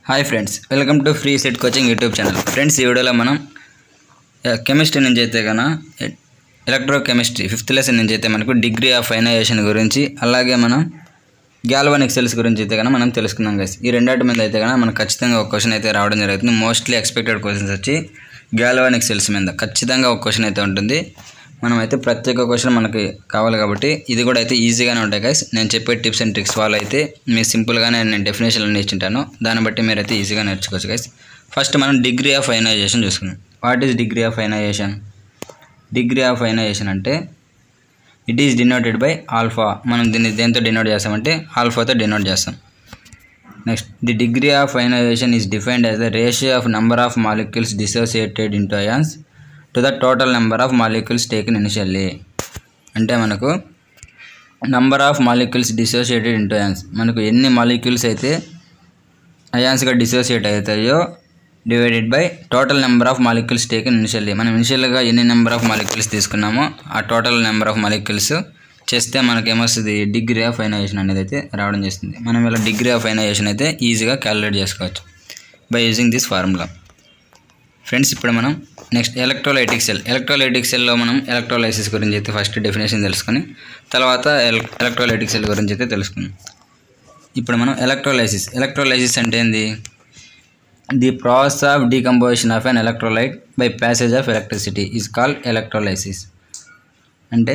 hi friends welcome to free set coaching YouTube channel friends ఈ వీడియోలో మనం chemistry నుంచి అయితే కన ఎలక్ట్రో కెమిస్ట్రీ ఫిఫ్త్ లెసన్ నుంచి అయితే మనకు డిగ్రీ ఆఫ్ అయనైజేషన్ గురించి అలాగే మనం గ్యాల్వానిక్ సెల్స్ గురించి అయితే కనుక మనం తెలుసుకుందాం గైస్ ఈ రెండాటి మీద అయితే కనుక మనకు ఖచ్చితంగా ఒక క్వశ్చన్ అయితే రావడం జరుగుతుంది మోస్ట్లీ ఎక్స్పెక్టెడ్ క్వశ్చన్స్ వచ్చి గ్యాల్వానిక్ సెల్స్ మీద ఖచ్చితంగా ఒక క్వశ్చన్ అయితే ఉంటుంది మనం అయితే ప్రతి ఒక్క క్వశ్చన్ మనకి కావాలి కాబట్టి ఇది కూడా అయితే ఈజీగానే ఉంటాయి గైస్ నేను చెప్పే టిప్స్ అండ్ ట్రిక్స్ వాళ్ళు అయితే మీరు సింపుల్గానే నేను డెఫినేషన్ అన్ని ఇచ్చింటాను దాన్ని బట్టి మీరు అయితే ఈజీగా నేర్చుకోవచ్చు గైస్ ఫస్ట్ మనం డిగ్రీ ఆఫ్ అయనైజేషన్ చూసుకుందాం what is degree of ionization degree of ionization అంటే it is denoted by alpha మనం దీన్ని దేంతో డినోట్ చేస్తామంటే ఆల్ఫాతో డినోట్ చేస్తాం next the degree of ionization is defined as the ratio of number of molecules dissociated into ions to the total number of molecules taken initially అంటే మనకు number of molecules dissociated into ions మనకు ఎన్ని molecules అయితే అయాన్స్గా dissociate అవుతాయో divided by total number of molecules taken initially మనం ఇనిషియల్గా ఎన్ని number of molecules తీసుకున్నామో ఆ టోటల్ నెంబర్ ఆఫ్ మాలిక్యూల్స్ చేస్తే మనకి ఏమొస్తుంది డిగ్రీ ఆఫ్ అయనైజేషన్ అనేది అయితే రావడం చేస్తుంది మనం ఇలా డిగ్రీ ఆఫ్ అయనైజేషన్ అయితే ఈజీగా క్యాలిక్యులేట్ చేసుకోవచ్చు by using this formula friends ఇప్పుడు మనం నెక్స్ట్ ఎలక్ట్రోలైటిక్ సెల్ ఎలక్ట్రోలైటిక్ సెల్లో మనం ఎలక్ట్రోలైసిస్ గురించి అయితే ఫస్ట్ డెఫినేషన్ తెలుసుకొని తర్వాత ఎలక్ట్రోలైటిక్ సెల్ గురించి అయితే తెలుసుకుందాం ఇప్పుడు మనం ఎలక్ట్రోలైసిస్ ఎలక్ట్రోలైసిస్ అంటే ఏంది the process of decomposition of an electrolyte by passage of electricity is called electrolysis అంటే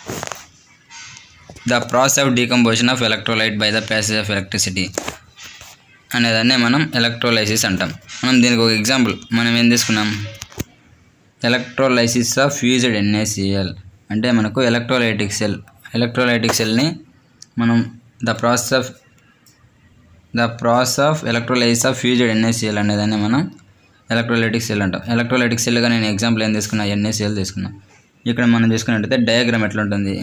the process of decomposition of electrolyte by the passage of electricity అనేదాన్ని మనం ఎలక్ట్రోలైసిస్ అంటాం మనం దీనికి ఒక ఎగ్జాంపుల్ మనం ఏం తీసుకున్నాం ఎలక్ట్రోలైసిస్ ఆఫ్ ఫ్యూజ్డ్ ఎన్ఏసిఎల్ అంటే మనకు ఎలక్ట్రోలైటిక్ సెల్ ఎలక్ట్రోలైటిక్ సెల్ని మనం the process of the process of electrolysis of fused NaCl అనేదాన్ని మనం ఎలక్ట్రోలైటిక్ సెల్ అంటాం ఎలక్ట్రోలైటిక్ సెల్గా నేను ఎగ్జాంపుల్ ఏం తీసుకున్నా ఎన్ఏసిఎల్ తీసుకున్నా ఇక్కడ మనం తీసుకున్నట్టయితే డయాగ్రామ్ ఎట్లా ఉంటుంది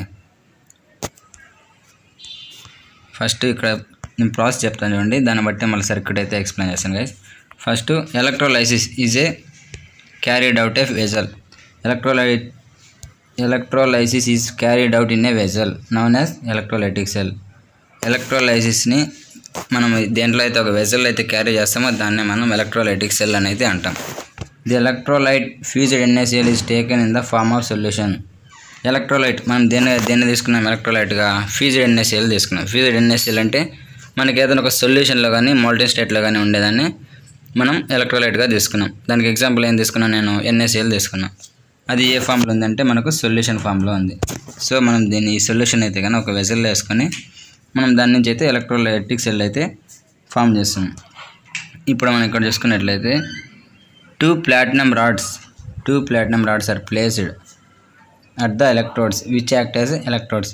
ఫస్ట్ ఇక్కడ నేను ప్రాసెస్ చెప్తాను చూడండి దాన్ని బట్టి మళ్ళీ సర్క్యూట్ అయితే ఎక్స్ప్లెయిన్ చేస్తాను guys first electrolysis is a carried out a vessel electrolyte electrolysis is carried out in a vessel known as electrolytic cell ఎలక్ట్రోలైసిస్ని మనం దేంట్లో అయితే ఒక వెజల్ అయితే క్యారీ చేస్తామో దాన్నే మనం ఎలక్ట్రోలైటిక్ సెల్ అని అయితే అంటాం the electrolyte fused NaCl is taken in the form of solution electrolyte మనం దేన్ని దేన్ని తీసుకున్నాం ఎలక్ట్రోలైట్గా ఫ్యూజ్డ్ ఎన్ఎస్ఎల్ తీసుకున్నాం ఫ్యూజ్డ్ ఎన్ఎస్ఎల్ అంటే మనకి ఏదైనా ఒక సొల్యూషన్లో కానీ మోల్టెన్ స్టేట్లో కానీ ఉండేదాన్ని మనం ఎలక్ట్రోలైట్గా తీసుకున్నాం దానికి ఎగ్జాంపుల్ ఏం తీసుకున్నాను నేను ఎన్ఎస్ఎల్ తీసుకున్నా అది ఏ ఫామ్లో ఉందంటే మనకు సొల్యూషన్ ఫామ్లో ఉంది సో మనం దీన్ని ఈ సొల్యూషన్ అయితే కానీ ఒక వెజల్లో వేసుకొని మనం దాని నుంచి అయితే ఎలక్ట్రోలైటిక్ సెల్ అయితే ఫామ్ చేస్తున్నాం ఇప్పుడు మనం ఇక్కడ చూసుకున్నట్లయితే two platinum rods two platinum rods are placed at the electrodes which act as electrodes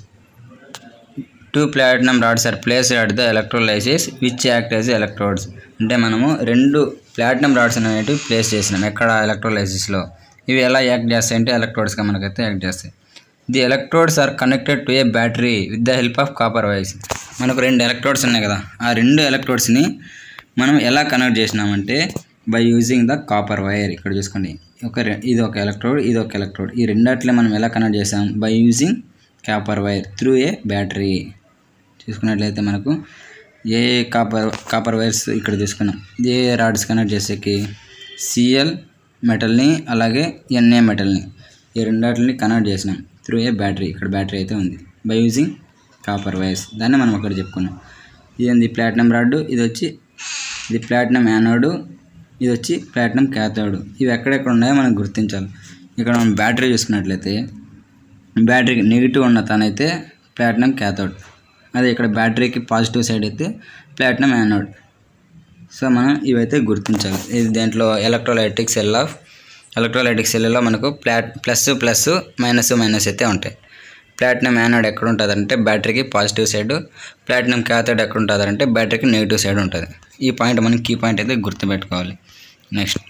two platinum rods are placed at the electrolysis which act as electrodes అంటే మనము రెండు ప్లాటినం రాడ్స్ అనేవి ప్లేస్ చేసినాం ఎక్కడ ఎలక్ట్రోలైసిస్లో ఇవి ఎలా యాక్ట్ చేస్తాయంటే ఎలక్ట్రోడ్స్గా మనకైతే యాక్ట్ చేస్తాయి the electrodes are connected to a battery with the help of copper wires మనకు రెండు ఎలక్ట్రోడ్స్ ఉన్నాయి కదా ఆ రెండు ఎలక్ట్రోడ్స్ని మనం ఎలా కనెక్ట్ చేసినామంటే by using the copper wire ఇక్కడ చూసుకోండి ఒక రె- ఇది ఒక ఎలక్ట్రోడ్ ఇది ఒక ఎలక్ట్రోడ్ ఈ రెండాట్లే మనం ఎలా కనెక్ట్ చేసాం by using copper wire through a battery చూసుకున్నట్లయితే మనకు ఏ కాపర్ కాపర్ వైర్స్ ఇక్కడ తీసుకున్నాం ఏ రాడ్స్ కనెక్ట్ చేసేకి సిఎల్ మెటల్ని అలాగే ఎన్ఏ మెటల్ని ఈ రెండాటిని కనెక్ట్ చేసినాం త్రూ ఏ బ్యాటరీ ఇక్కడ బ్యాటరీ అయితే ఉంది బై యూజింగ్ కాపర్ వైర్స్ దాన్ని మనం ఒకటి చెప్పుకున్నాం ఇదేంది ప్లాటినం రాడ్ ఇది వచ్చి ఇది ప్లాటినం యానోడు ఇది వచ్చి ప్లాటినం క్యాథోడ్ ఇవి ఎక్కడెక్కడ ఉన్నాయో మనం గుర్తించాలి ఇక్కడ మనం బ్యాటరీ చూసుకున్నట్లయితే బ్యాటరీకి నెగిటివ్ ఉన్న తనైతే ప్లాటినం క్యాథోడ్ అదే ఇక్కడ బ్యాటరీకి పాజిటివ్ సైడ్ అయితే ప్లాటినం యానోడ్ సో మనం ఇవైతే గుర్తించాలి ఇది దేంట్లో ఎలక్ట్రోలైటిక్ సెల్ ఆఫ్ ఎలక్ట్రోలైటిక్ సెల్లో మనకు ప్లాట్ ప్లస్ ప్లస్ మైనస్ మైనస్ అయితే ఉంటాయి ప్లాటినం యానోడ్ ఎక్కడ ఉంటుందంటే బ్యాటరీకి పాజిటివ్ సైడ్ ప్లాటినం క్యాథోడ్ ఎక్కడ ఉంటుందంటే బ్యాటరీకి నెగిటివ్ సైడ్ ఉంటుంది ఈ పాయింట్ మనం కీ పాయింట్ అయితే గుర్తుపెట్టుకోవాలి next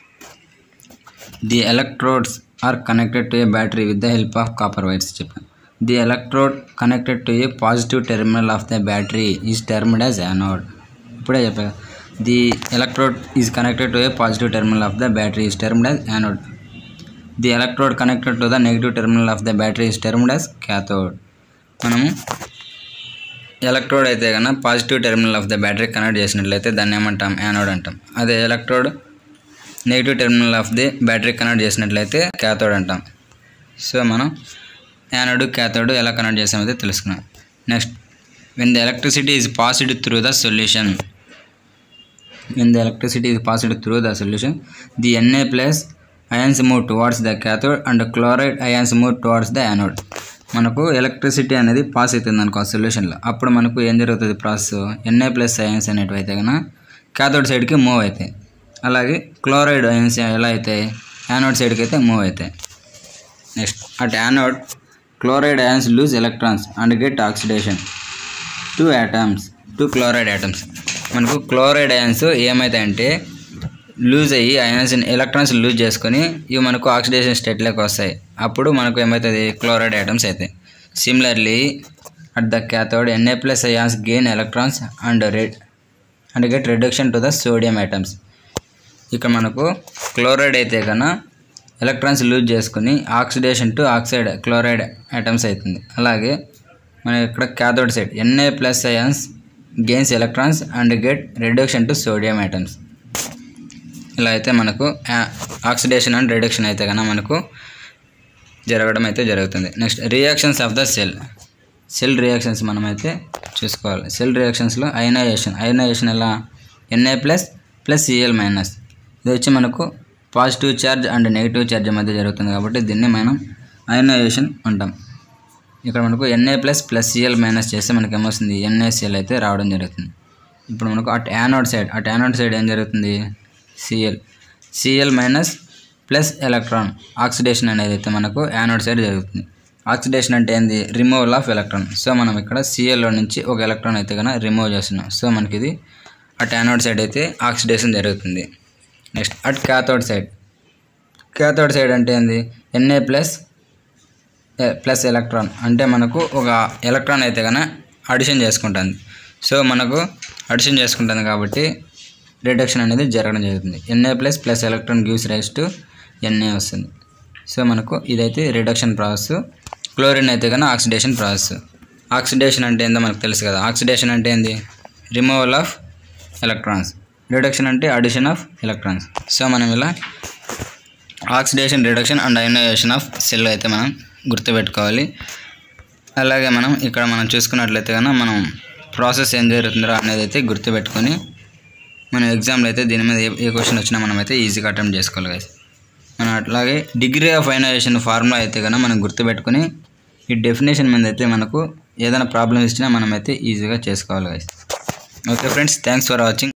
the electrodes are connected to a battery with the help of copper wires చెప్పాను the electrode connected to a positive terminal of the battery is termed as anode ఇప్పుడే చెప్పా the electrode is connected to a positive terminal of the battery is termed as anode the electrode connected to the negative terminal of the battery is termed as cathode మనము electrode అయితే కనుక positive terminal of the battery connect చేసినట్లయితే దాన్ని ఏమంటాం anode అంటాం అదే electrode negative terminal of the battery connect చేసినట్లయితే cathode అంటాం సో మనం యానోడ్ క్యాథోడ్ ఎలా కనెక్ట్ చేసామైతే తెలుసుకున్నాం next when the electricity is passed through the solution when the electricity is passed through the solution the Na plus ions move towards the cathode and chloride ions move towards the anode మనకు electricity అనేది pass అవుతుంది అనుకో ఆ సొల్యూషన్లో అప్పుడు మనకు ఏం జరుగుతుంది process ఎన్ఏ plus ions అనేటివి అయితే కనుక క్యాథోడ్ సైడ్కి మూవ్ అవుతాయి అలాగే క్లోరైడ్ అయన్స్ ఎలా అవుతాయి యానోడ్ సైడ్కి అయితే మూవ్ అవుతాయి next at anode chloride ions lose electrons and get oxidation to atoms to chloride atoms మనకు క్లోరైడ్ అయాన్స్ ఏమవుతాయంటే లూజ్ అయ్యి అయాన్స్ ఎలక్ట్రాన్స్ లూజ్ చేసుకొని ఇవి మనకు ఆక్సిడేషన్ స్టేట్లోకి వస్తాయి అప్పుడు మనకు ఏమవుతుంది క్లోరైడ్ ఐటమ్స్ అవుతాయి similarly at the cathode Na plus ions gain electrons and red and get reduction to the sodium atoms ఇక్కడ మనకు క్లోరైడ్ అయితే కన్నా ఎలక్ట్రాన్స్ లూజ్ చేసుకుని oxidation to oxide chloride items అవుతుంది అలాగే మన ఇక్కడ cathode side Na plus ions gains electrons and get reduction to sodium atoms ఇలా అయితే మనకు ఆక్సిడేషన్ అండ్ రిడక్షన్ అయితే కన్నా మనకు జరగడం అయితే జరుగుతుంది next reactions of the cell cell reactions మనమైతే చూసుకోవాలి సెల్ రియాక్షన్స్లో అయనైజేషన్ అయనైజేషన్ ఎలా Na plus plus Cl minus ఇది వచ్చి మనకు positive charge and negative charge మధ్య జరుగుతుంది కాబట్టి దీన్ని మనం అయనైజేషన్ అంటాం ఇక్కడ మనకు Na plus plus Cl minus చేస్తే మనకి ఏమొస్తుంది ఎన్ఏసిఎల్ అయితే రావడం జరుగుతుంది ఇప్పుడు మనకు at anode side at anode side ఏం జరుగుతుంది Cl Cl minus plus electron oxidation అనేది అయితే మనకు యానోడ్ సైడ్ జరుగుతుంది ఆక్సిడేషన్ అంటే ఏంది రిమూవల్ ఆఫ్ ఎలక్ట్రాన్ సో మనం ఇక్కడ సిఎల్లో నుంచి ఒక ఎలక్ట్రాన్ అయితే కనుక రిమూవ్ చేస్తున్నాం సో మనకి ఇది అట్ యానోడ్ సైడ్ అయితే ఆక్సిడేషన్ జరుగుతుంది next at cathode side cathode side అంటే ఏంది ఎన్ఏ ప్లస్ ప్లస్ ఎలక్ట్రాన్ అంటే మనకు ఒక ఎలక్ట్రాన్ అయితే కనుక అడిషన్ చేసుకుంటుంది సో మనకు అడిషన్ చేసుకుంటుంది కాబట్టి రిడక్షన్ అనేది జరగడం జరుగుతుంది NA plus plus electron gives rise to NA వస్తుంది సో మనకు ఇదైతే రిడక్షన్ ప్రాసెస్ క్లోరిన్ అయితే కన్నా ఆక్సిడేషన్ ప్రాసెస్ ఆక్సిడేషన్ అంటే ఏందో మనకు తెలుసు కదా ఆక్సిడేషన్ అంటే ఏంది రిమూవల్ ఆఫ్ ఎలక్ట్రాన్స్ రిడక్షన్ అంటే అడిషన్ ఆఫ్ ఎలక్ట్రాన్స్ సో మనం ఇలా oxidation reduction and ionization of cell అయితే మనం గుర్తుపెట్టుకోవాలి అలాగే మనం ఇక్కడ మనం చూసుకున్నట్లయితే కనుక మనం ప్రాసెస్ ఏం జరుగుతుందో అనేది అయితే గుర్తుపెట్టుకొని మనం ఎగ్జామ్లో అయితే దీని మీద ఏ ఏ క్వశ్చన్ వచ్చినా మనం అయితే ఈజీగా అటెంప్ట్ చేసుకోవాలి గైస్ మనం అట్లాగే డిగ్రీ ఆఫ్ అయనైజేషన్ ఫార్ములా అయితే కనుక మనం గుర్తుపెట్టుకొని ఈ డెఫినేషన్ మీద అయితే మనకు ఏదైనా ప్రాబ్లమ్ ఇచ్చినా మనం అయితే ఈజీగా చేసుకోవాలి guys okay friends thanks for watching